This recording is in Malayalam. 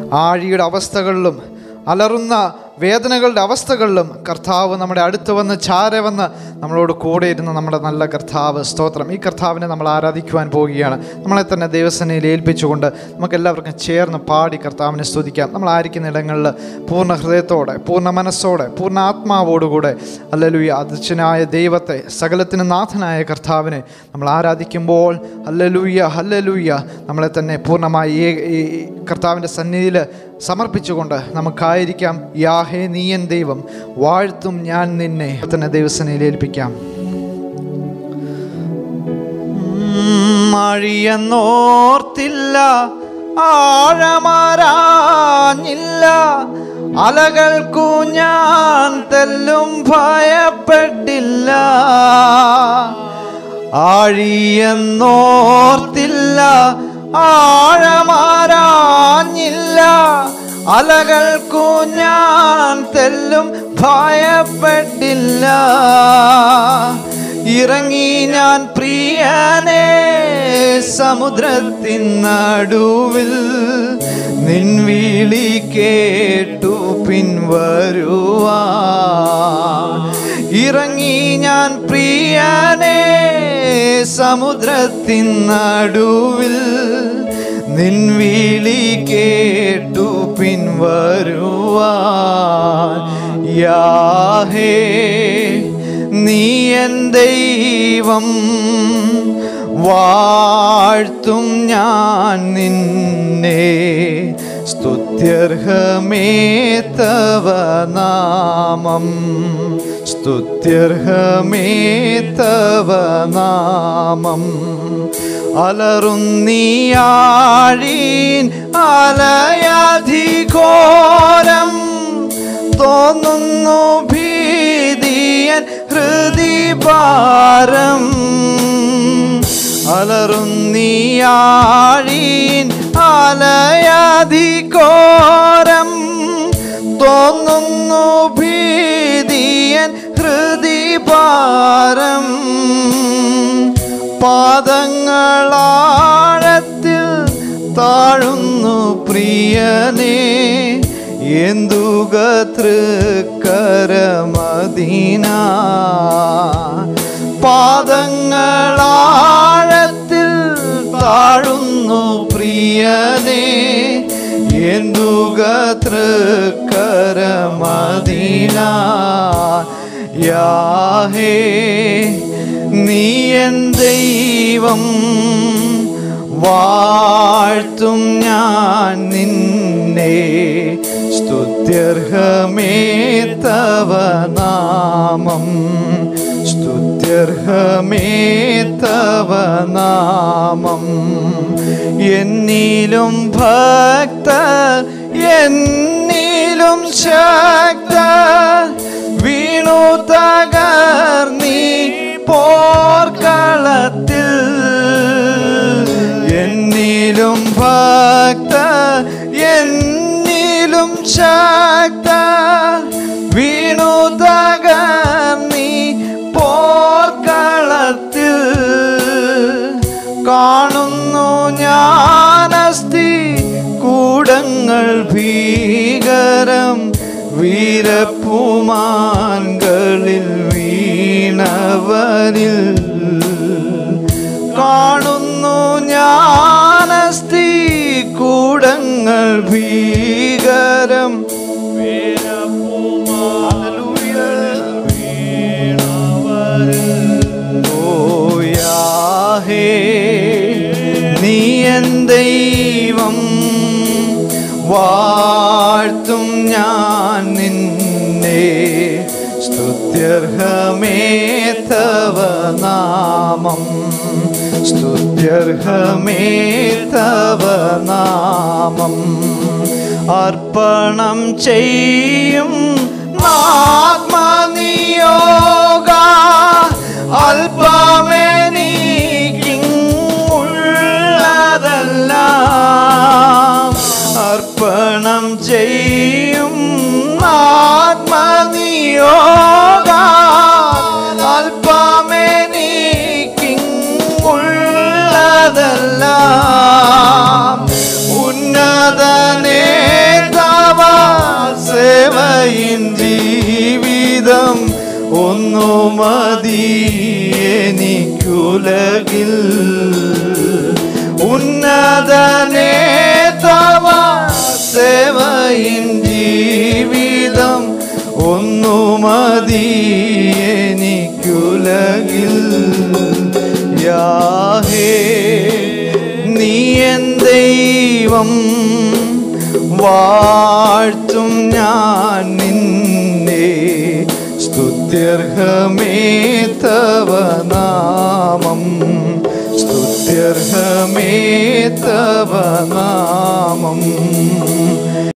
ആഴിയുടെ അവസ്ഥകളിലും അലറുന്ന വേദനകളുടെ അവസ്ഥകളിലും കർത്താവ് നമ്മുടെ അടുത്ത് വന്ന് ചാരെ വന്ന് നമ്മളോട് കൂടെ ഇരുന്ന് നമ്മുടെ നല്ല കർത്താവ് സ്തോത്രം ഈ കർത്താവിനെ നമ്മൾ ആരാധിക്കുവാൻ പോവുകയാണ് നമ്മളെ തന്നെ ദൈവസേനയിൽ ഏൽപ്പിച്ചുകൊണ്ട് നമുക്ക് എല്ലാവർക്കും ചേർന്ന് പാടി കർത്താവിനെ സ്തുതിക്കാം നമ്മൾ ആയിരിക്കുന്ന ഇടങ്ങളിൽ പൂർണ്ണ ഹൃദയത്തോടെ പൂർണ്ണ മനസ്സോടെ പൂർണ്ണ ആത്മാവോടുകൂടെ അല്ലലുയ അധ്യക്ഷനായ ദൈവത്തെ സകലത്തിന് നാഥനായ കർത്താവിനെ നമ്മൾ ആരാധിക്കുമ്പോൾ ഹല്ലലൂയ ഹല്ലലൂയ നമ്മളെ തന്നെ പൂർണ്ണമായി ഈ- ഈ കർത്താവിൻ്റെ സന്നിധിയിൽ സമർപ്പിച്ചുകൊണ്ട് നമുക്കായിരിക്കാം യാഹേ നീയൻ ദൈവം വാഴ്ത്തും ഞാൻ നിന്നെ തന്നെ ദൈവസനയിൽ ഏൽപ്പിക്കാം മഴിയെന്നോർത്തില്ല ആഴമാരാഞ്ഞില്ല അലകൾക്കു ഞാൻ തെല്ലും ഭയപ്പെട്ടില്ല ആഴിയെന്നോർത്തില്ല ആഴമാരാഞ്ഞില്ല അലകൾക്കു ഞാൻ തെല്ലും ഭയപ്പെട്ടില്ല ഇറങ്ങി ഞാൻ പ്രിയനെ സമുദ്രത്തിൻ നടുവിൽ നിൻ വിളി കേട്ടു പിൻവരുവാ ഇറങ്ങി ഞാൻ പ്രിയനെ സമുദ്രത്തിൻ നടുവിൽ നിൻ വിളി കേട്ടു പിൻവരുവാ യാഹേ നീ എൻ ദൈവം വാഴ്ത്തും ഞാൻ നിന്നെ സ്തുത്യർഹമേ തവ നാമം സ്തുത്യർഹമേ തവ നാമം അലറുന്നീയാഴീൻ അലയധിഘോരം തോന്നുന്നു ഭീതിയൻ ഹൃദിഭാരം അലറുന്നീയാഴീൻ അലയധിഘോരം തോന്നുന്നു ഭീതിയൻ ഹൃദിഭാരം പാദങ്ങളാഴത്തിൽ താഴുന്നു പ്രിയനേ എന്തുക തൃക്കരമദീന പാദങ്ങളാഴത്തിൽ താഴുന്നു പ്രിയനേ എന്തുക തൃക്കരമദീന യാഹേ നീ എൻ ദൈവം വാഴ്ത്തും ഞാൻ നിന്നെ സ്തുത്യർഹമേ തവ നാമം സ്തുത്യർഹമേ തവ നാമം എന്നിലും ഭക്ത എന്നിലും ശക്ത വീണു തകർന്നീ പോർക്കളത്തിൽ എന്നിലും ഭക്ത എന്നിലും ശക്ത വീണു തകർന്നീ പോർക്കളത്തിൽ കാണുന്നു ഞാനസ്തി കൂടങ്ങൾ ഭീകരം വീരപ്പുമാൻകളിൽ വീണവരിൽ കാണുന്നു ഞാനസ്തി കൂടങ്ങൾ ഭീകരം ഓയാഹേ നീ എൻ ദൈവം വാഴ്ത്തും ഞാൻ നിന്നെ സ്തുത്യർഹമേ തവ നാമം സ്തുത്യർഹമേ തവ നാമം അർപ്പണം ചെയ്യും ആത്മനിയോഗ അല്പമെനിക്കുള്ളതെല്ലാം അർപ്പണം ചെയ്യും ആത്മനിയോഗ അല്പമെനിക്കുള്ളതെല്ലാം ഉന്നതനേ ഒന്നു മതി എനിക്കുലകിൽ ഉന്നതനേ തവ സേവയിൻ ജീവിതം ഒന്നു മതി എനിക്കുലകിൽ യാഹേ നീ എൻ ദൈവം വാഴ്ത്തും ഞാൻ നിന്നെ സ്തുത്യർഹമേ തവ നാമം സ്തുത്യർഹമേ തവ നാമം